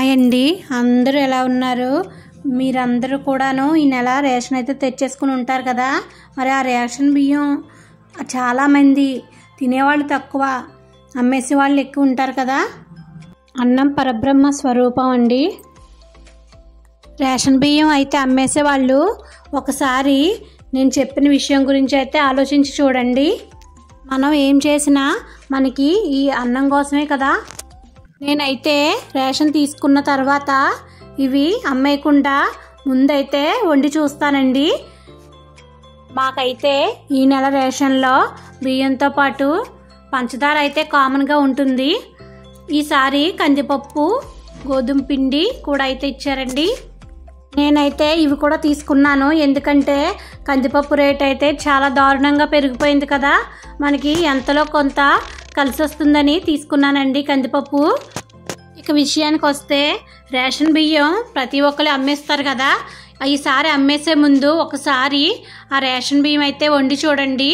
hi అండి అందరూ ఎలా ఉన్నారు మీరందరూ కూడాను ఈ నెల రేషన్ అయితే తెచ్చేసుకుని ఉంటారు కదా మరి ఆ రేషన్ బియ్యం చాలామంది తినేవాళ్ళు తక్కువ అమ్మేసే వాళ్ళు ఎక్కువ ఉంటారు కదా అన్నం పరబ్రహ్మ స్వరూపం అండి రేషన్ బియ్యం అయితే అమ్మేసే వాళ్ళు ఒకసారి నేను చెప్పిన విషయం గురించి అయితే ఆలోచించి చూడండి మనం ఏం చేసినా మనకి ఈ అన్నం కోసమే కదా నేనైతే రేషన్ తీసుకున్న తర్వాత ఇవి అమ్మేయకుండా ముందైతే వండి చూస్తానండి మాకైతే ఈ నెల రేషన్లో బియ్యంతో పాటు పంచదార అయితే కామన్గా ఉంటుంది ఈసారి కందిపప్పు గోధుమ పిండి కూడా అయితే ఇచ్చారండి నేనైతే ఇవి కూడా తీసుకున్నాను ఎందుకంటే కందిపప్పు రేట్ అయితే చాలా దారుణంగా పెరిగిపోయింది కదా మనకి ఎంతలో కొంత కలిసి వస్తుందని తీసుకున్నానండి కందిపప్పు ఇక విషయానికి వస్తే రేషన్ బియ్యం ప్రతి ఒక్కరు అమ్మేస్తారు కదా ఈసారి అమ్మేసే ముందు ఒకసారి ఆ రేషన్ బియ్యం అయితే వండి చూడండి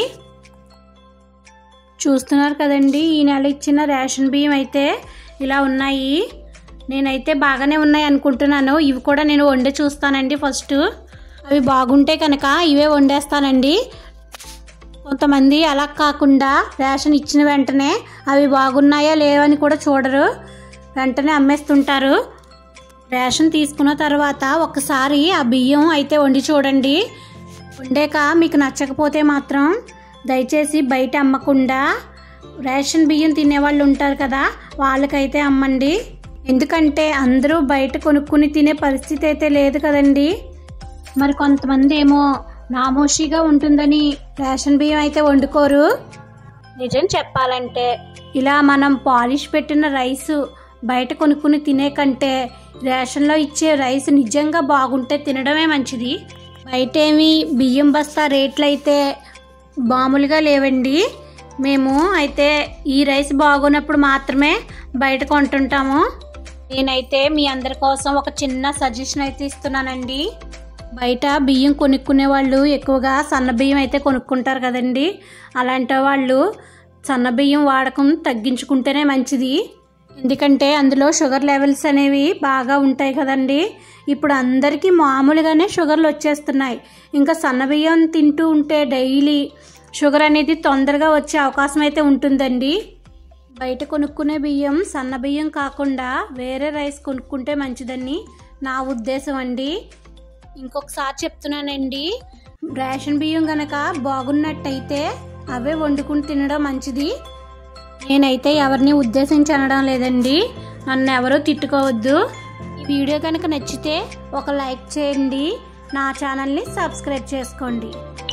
చూస్తున్నారు కదండి ఈ నెల ఇచ్చిన రేషన్ బియ్యం అయితే ఇలా ఉన్నాయి నేనైతే బాగానే ఉన్నాయి అనుకుంటున్నాను ఇవి కూడా నేను వండి చూస్తానండి ఫస్ట్ అవి బాగుంటే కనుక ఇవే వండేస్తానండి కొంతమంది అలా కాకుండా రేషన్ ఇచ్చిన వెంటనే అవి బాగున్నాయా లేవని కూడా చూడరు వెంటనే అమ్మేస్తుంటారు రేషన్ తీసుకున్న తర్వాత ఒకసారి ఆ బియ్యం అయితే వండి చూడండి వండాక మీకు నచ్చకపోతే మాత్రం దయచేసి బయట అమ్మకుండా రేషన్ బియ్యం తినేవాళ్ళు ఉంటారు కదా వాళ్ళకైతే అమ్మండి ఎందుకంటే అందరూ బయట కొనుక్కుని తినే పరిస్థితి అయితే లేదు కదండి మరి కొంతమంది ఏమో నామోషిగా ఉంటుందని రేషన్ బియ్యం అయితే వండుకోరు నిజం చెప్పాలంటే ఇలా మనం పాలిష్ పెట్టిన రైస్ బయట కొనుక్కుని తినే కంటే రేషన్లో ఇచ్చే రైస్ నిజంగా బాగుంటే తినడమే మంచిది బయటేమి బియ్యం బస్తా రేట్లు అయితే మామూలుగా లేవండి మేము అయితే ఈ రైస్ బాగున్నప్పుడు మాత్రమే బయట కొంటుంటాము నేనైతే మీ అందరి కోసం ఒక చిన్న సజెషన్ అయితే ఇస్తున్నానండి బయట బియ్యం కొనుక్కునే వాళ్ళు ఎక్కువగా సన్న బియ్యం అయితే కొనుక్కుంటారు కదండి అలాంటి వాళ్ళు సన్న బియ్యం వాడకం తగ్గించుకుంటేనే మంచిది ఎందుకంటే అందులో షుగర్ లెవెల్స్ అనేవి బాగా ఉంటాయి కదండి ఇప్పుడు అందరికీ మామూలుగానే షుగర్లు వచ్చేస్తున్నాయి ఇంకా సన్న బియ్యం తింటూ ఉంటే డైలీ షుగర్ అనేది తొందరగా వచ్చే అవకాశం అయితే ఉంటుందండి బయట కొనుక్కునే బియ్యం సన్న బియ్యం కాకుండా వేరే రైస్ కొనుక్కుంటే మంచిదని నా ఉద్దేశం అండి ఇంకొకసారి చెప్తున్నానండి రేషన్ బియ్యం గనక బాగున్నట్టయితే అవే వండుకుని తినడం మంచిది నేనైతే ఎవరిని ఉద్దేశించి అనడం లేదండి నన్ను ఎవరూ తిట్టుకోవద్దు ఈ వీడియో కనుక నచ్చితే ఒక లైక్ చేయండి నా ఛానల్ని సబ్స్క్రైబ్ చేసుకోండి